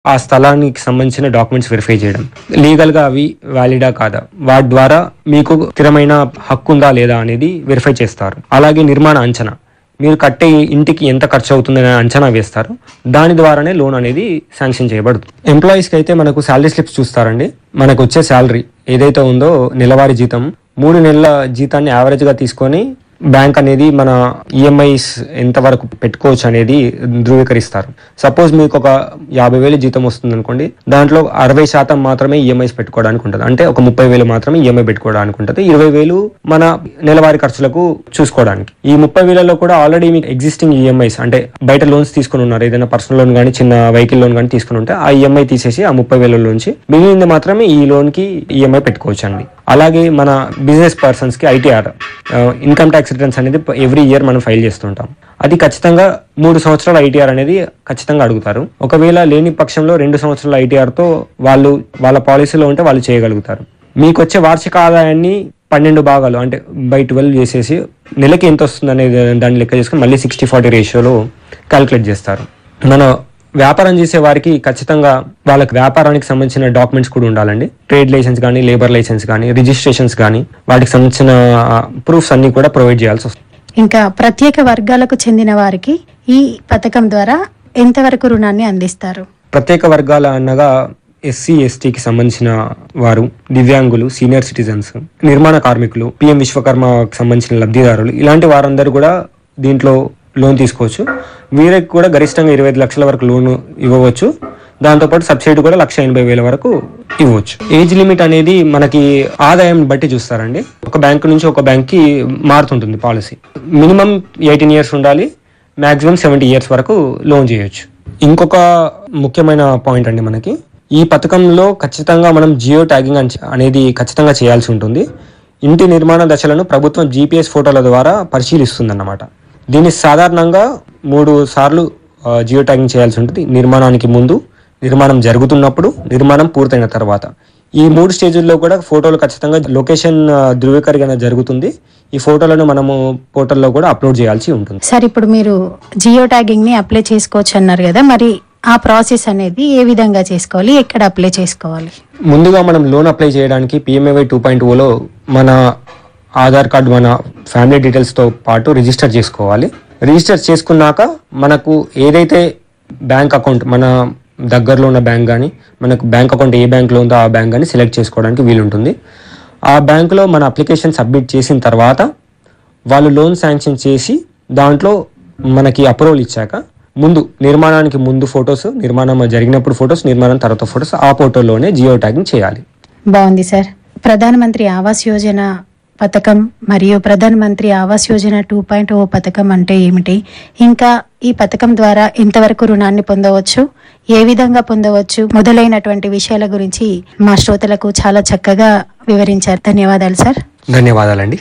ఆ స్థలానికి సంబంధించిన డాక్యుమెంట్స్ వెరిఫై చేయడం లీగల్ గా అవి వ్యాలిడా కాదా వాటి ద్వారా మీకు స్థిరమైన హక్కు ఉందా లేదా అనేది వెరిఫై చేస్తారు అలాగే నిర్మాణ అంచనా మీరు కట్టే ఇంటికి ఎంత ఖర్చు అవుతుందనే అంచనా వేస్తారు దాని ద్వారానే లోన్ అనేది శాంక్షన్ చేయబడుతుంది ఎంప్లాయీస్కి అయితే మనకు శాలరీ స్లిప్స్ చూస్తారండి మనకు వచ్చే శాలరీ ఏదైతే ఉందో నెలవారీ జీతం మూడు నెలల జీతాన్ని యావరేజ్గా తీసుకొని బ్యాంక్ అనేది మన ఈఎంఐస్ ఎంత వరకు పెట్టుకోవచ్చు అనేది ధృవీకరిస్తారు సపోజ్ మీకు ఒక యాభై వేలు జీతం వస్తుంది అనుకోండి దాంట్లో అరవై శాతం మాత్రమే ఈఎంఐస్ పెట్టుకోవడానికి ఉంటుంది అంటే ఒక ముప్పై వేలు మాత్రమే ఈఎంఐ పెట్టుకోవడానికి ఉంటుంది ఇరవై వేలు మన నెలవారీ ఖర్చులకు చూసుకోవడానికి ఈ ముప్పై వేలలో కూడా ఆల్రెడీ మీకు ఎగ్జిస్టింగ్ ఈఎంఐస్ అంటే బయట లోన్స్ తీసుకుని ఉన్నారు ఏదైనా పర్సనల్ లోన్ కానీ చిన్న వెహికల్ లోన్ కానీ తీసుకుని ఉంటే ఆ ఈఎంఐ తీసేసి ఆ ముప్పై వేల నుంచి మిగిలింది మాత్రమే ఈ లోన్ కి ఈఎంఐ పెట్టుకోవచ్చు అండి అలాగే మన బిజినెస్ పర్సన్స్ కి ఐటీఆర్ ఇన్కమ్ ట్యాక్స్ రిటర్న్స్ అనేది ఎవ్రీ ఇయర్ మనం ఫైల్ చేస్తుంటాం అది ఖచ్చితంగా మూడు సంవత్సరాల ఐటీఆర్ అనేది ఖచ్చితంగా అడుగుతారు ఒకవేళ లేని పక్షంలో రెండు సంవత్సరాల ఐటీఆర్ తో వాళ్ళు వాళ్ళ పాలసీలో ఉంటే వాళ్ళు చేయగలుగుతారు మీకు వచ్చే వార్షిక ఆదాయాన్ని పన్నెండు భాగాలు అంటే బై ట్వెల్వ్ చేసేసి నెలకి ఎంత వస్తుంది అనేది దాన్ని లెక్క చేసుకుని మళ్ళీ సిక్స్టీ ఫార్టీ రేషియోలో క్యాలిక్యులేట్ చేస్తారు మన వ్యాపారం చేసే వారికి ఖచ్చితంగా వాళ్ళకి వ్యాపారానికి సంబంధించిన డాక్యుమెంట్స్ కూడా ఉండాలండి ట్రేడ్ లైసెన్స్ కానీ లేబర్ లైసెన్స్ కానీ రిజిస్ట్రేషన్స్ కానీ వాటికి సంబంధించిన ప్రూఫ్స్ అన్ని కూడా ప్రొవైడ్ చేయాల్సి వస్తుంది ఇంకా ప్రత్యేక వర్గాలకు చెందిన వారికి ఈ పథకం ద్వారా ఎంతవరకు రుణాన్ని అందిస్తారు ప్రత్యేక వర్గాల అనగా ఎస్సీ ఎస్టీకి సంబంధించిన వారు దివ్యాంగులు సీనియర్ సిటిజన్స్ నిర్మాణ కార్మికులు పిఎం విశ్వకర్మకు సంబంధించిన లబ్ధిదారులు ఇలాంటి వారందరూ కూడా దీంట్లో లోన్ తీసుకోవచ్చు వీరికి కూడా గరిష్టంగా ఇరవై ఐదు లక్షల వరకు లోన్ ఇవ్వవచ్చు దాంతోపాటు సబ్సిడీ కూడా లక్ష ఎనభై వేల వరకు ఇవ్వచ్చు ఏజ్ లిమిట్ అనేది మనకి ఆదాయం బట్టి చూస్తారండి ఒక బ్యాంక్ నుంచి ఒక బ్యాంక్ కి మారుతుంటుంది పాలసీ మినిమం ఎయిటీన్ ఇయర్స్ ఉండాలి మాక్సిమం సెవెంటీ ఇయర్స్ వరకు లోన్ చేయొచ్చు ఇంకొక ముఖ్యమైన పాయింట్ అండి మనకి ఈ పథకంలో ఖచ్చితంగా మనం జియో ట్యాగింగ్ అని- అనేది ఖచ్చితంగా చేయాల్సి ఉంటుంది ఇంటి నిర్మాణ దశలను ప్రభుత్వం జీపీఎస్ ఫోటోల ద్వారా పరిశీలిస్తుంది అన్నమాట దీన్ని సాధారణంగా మూడు సార్లు ఆ, జియో ట్యాగింగ్ చేయాల్సి ఉంటుంది నిర్మాణానికి ముందు నిర్మాణం జరుగుతున్నప్పుడు నిర్మాణం పూర్తయిన తర్వాత ఈ మూడు స్టేజుల్లో కూడా ఫోటోలు ఖచ్చితంగా లొకేషన్ ఆ, ధృవీకరణ జరుగుతుంది ఈ ఫోటోలను మనము పోర్టల్లో కూడా అప్లోడ్ చేయాల్సి ఉంటుంది సార్ ఇప్పుడు మీరు జియో ట్యాగింగ్ ని అప్లై చేసుకోవచ్చు అన్నారు కదా మరి ఆ ప్రాసెస్ అనేది ఏ విధంగా చేసుకోవాలి ఎక్కడ అప్లై చేసుకోవాలి ముందుగా మనం లోన్ అప్లై చేయడానికి పిఎంఏవై టూ పాయింట్ ఓలో మన ఆధార్ కార్డు మన ఫ్యామిలీ డీటెయిల్స్తో పాటు రిజిస్టర్ చేసుకోవాలి రిజిస్టర్ చేసుకున్నాక మనకు ఏదైతే బ్యాంక్ అకౌంట్ మన దగ్గరలో ఉన్న బ్యాంక్ కానీ మనకు బ్యాంక్ అకౌంట్ ఏ బ్యాంక్లో ఉందో ఆ బ్యాంక్ కానీ సెలెక్ట్ చేసుకోవడానికి వీలుంటుంది ఆ బ్యాంకులో మన అప్లికేషన్ సబ్మిట్ చేసిన తర్వాత వాళ్ళు లోన్ శాంక్షన్ చేసి దాంట్లో మనకి అప్రూవల్ ఇచ్చాక ముందు నిర్మాణానికి ముందు ఫొటోస్ నిర్మాణం జరిగినప్పుడు ఫొటోస్ నిర్మాణం తర్వాత ఫొటోస్ ఆ ఫోటోలోనే జియో ట్యాగింగ్ చేయాలి బాగుంది సార్ ప్రధానమంత్రి ఆవాస్ యోజన పథకం మరియు Pradhan Mantri Awas Yojana two point O పథకం అంటే ఏమిటి ఇంకా ఈ పథకం ద్వారా ఎంతవరకు రుణాన్ని పొందవచ్చు ఏ విధంగా పొందవచ్చు మొదలైనటువంటి విషయాల గురించి మా శ్రోతలకు చాలా చక్కగా వివరించారు ధన్యవాదాలు సార్ ధన్యవాదాలండి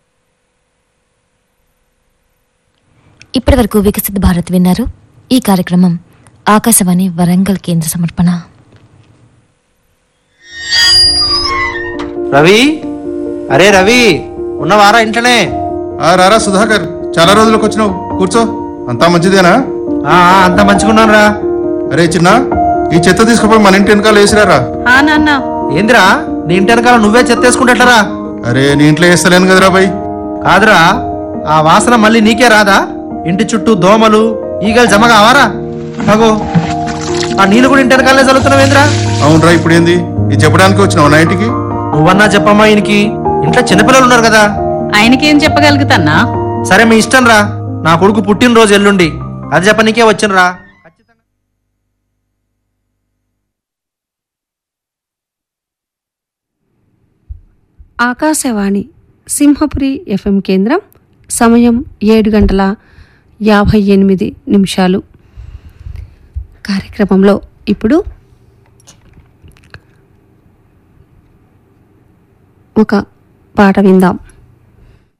ఇప్పటి వరకు వికసిత్ భారత్ విన్నారు ఈ కార్యక్రమం ఆకాశవాణి వరంగల్ కేంద్ర సమర్పణ రవి అరే రవి ఉన్నవారా ఇంట్లోనే ఆ రారా సుధాకర్ చాలా రోజులకు వచ్చినావు కూర్చో అంతా మంచిదేనా ఆ, ఆ, అంతా మంచిగున్నాను రా అరే చిన్న ఈ చెత్త తీసుకుపోయి మన ఇంటి వెనకాల వేసిరారా ఆ నాన్న ఏందిరా నీ ఇంటి వెనకాల నువ్వే చెత్తేసుకుంటట్లరా అరే నీ ఇంట్లో వేస్తలేను కదరా బై కాదురా ఆ వాసన మళ్ళీ నీకే రాదా ఇంటి చుట్టూ దోమలు ఈగలు జమ కావారా అగో ఆ నీళ్ళు కూడా ఇంటి వెనకాలనే చల్లుతున్నావేంద్రా అవునరా ఇప్పుడు ఏంది ఇది చెప్పడానికి వచ్చినావు నా ఇంటికి నువ్వన్నా చెప్పమ్మా ఈయనకి ఇంట్లో చిన్నపిల్లలు ఉన్నారు కదా ఆయనకేం చెప్పగలుగుతాన్నా సరే మీ ఇష్టం రా నా కొడుకు పుట్టినరోజు ఎల్లుండి అది చెప్పనీకే వచ్చినరా ఆకాశవాణి సింహపురి ఎఫ్ఎం కేంద్రం సమయం ఏడు గంటల యాభై ఎనిమిది నిమిషాలు కార్యక్రమంలో ఇప్పుడు ఒక పాట విందాం